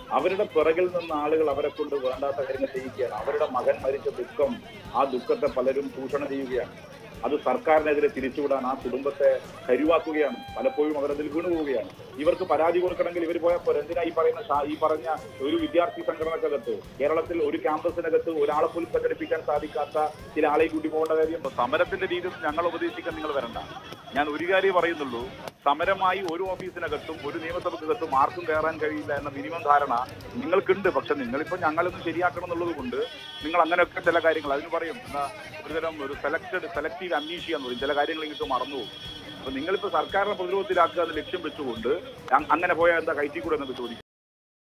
അവരുടെ പിറകിൽ നിന്ന് ആളുകൾ അവരെ കൊണ്ട് വേണ്ടാത്ത കാര്യങ്ങൾ ചെയ്യിക്കുകയാണ് അവരുടെ മകൻ മരിച്ച ദുഃഖം ആ ദുഃഖത്തെ പലരും ചൂഷണം ചെയ്യുകയാണ് അത് സർക്കാരിനെതിരെ തിരിച്ചുവിടാൻ ആ കുടുംബത്തെ കരുവാക്കുകയാണ് പലപ്പോഴും അവരതിൽ വീണു പോവുകയാണ് ഇവർക്ക് പരാതി കൊടുക്കണമെങ്കിൽ ഇവർ പോയപ്പോൾ എന്തിനാ ഈ പറയുന്ന ഷാ- ഈ പറഞ്ഞ ഒരു വിദ്യാർത്ഥി സംഘടനക്കകത്ത് കേരളത്തിൽ ഒരു ക്യാമ്പസിനകത്ത് ഒരാളെ പോലും സംഘടിപ്പിക്കാൻ സാധിക്കാത്ത ചില ആളെ കൂട്ടി പോകേണ്ട കാര്യം സമരത്തിന്റെ രീതിയിൽ ഞങ്ങൾ ഉപദേശിക്കാൻ നിങ്ങൾ വരണ്ട ഞാൻ ഒരു കാര്യം പറയുന്നുള്ളൂ സമരമായി ഒരു ഓഫീസിനകത്തും ഒരു നിയമസഭക്കകത്തും ആർക്കും കയറാൻ കഴിയില്ല എന്ന മിനിമം ധാരണ നിങ്ങൾക്കുണ്ട് പക്ഷെ നിങ്ങളിപ്പോ ഞങ്ങളൊന്ന് ശരിയാക്കണം എന്നുള്ളത് കൊണ്ട് നിങ്ങൾ അങ്ങനെയൊക്കെ ചില കാര്യങ്ങൾ അതിന് പറയും എന്താ ഒരുതരം ഒരു സെലക്ടഡ് സെലക്റ്റീവ് അംനീഷ്യ എന്ന് പറയും ചില കാര്യങ്ങൾ നിങ്ങൾക്ക് മറന്നുപോകും അപ്പൊ നിങ്ങളിപ്പോ സർക്കാരിനെ പ്രതിരോധത്തിലാക്കുക എന്ന് ലക്ഷ്യം വെച്ചുകൊണ്ട് അ- അങ്ങനെ പോയാൽ എന്താ കയറ്റി കൂടെ എന്നൊക്കെ ചോദിക്കും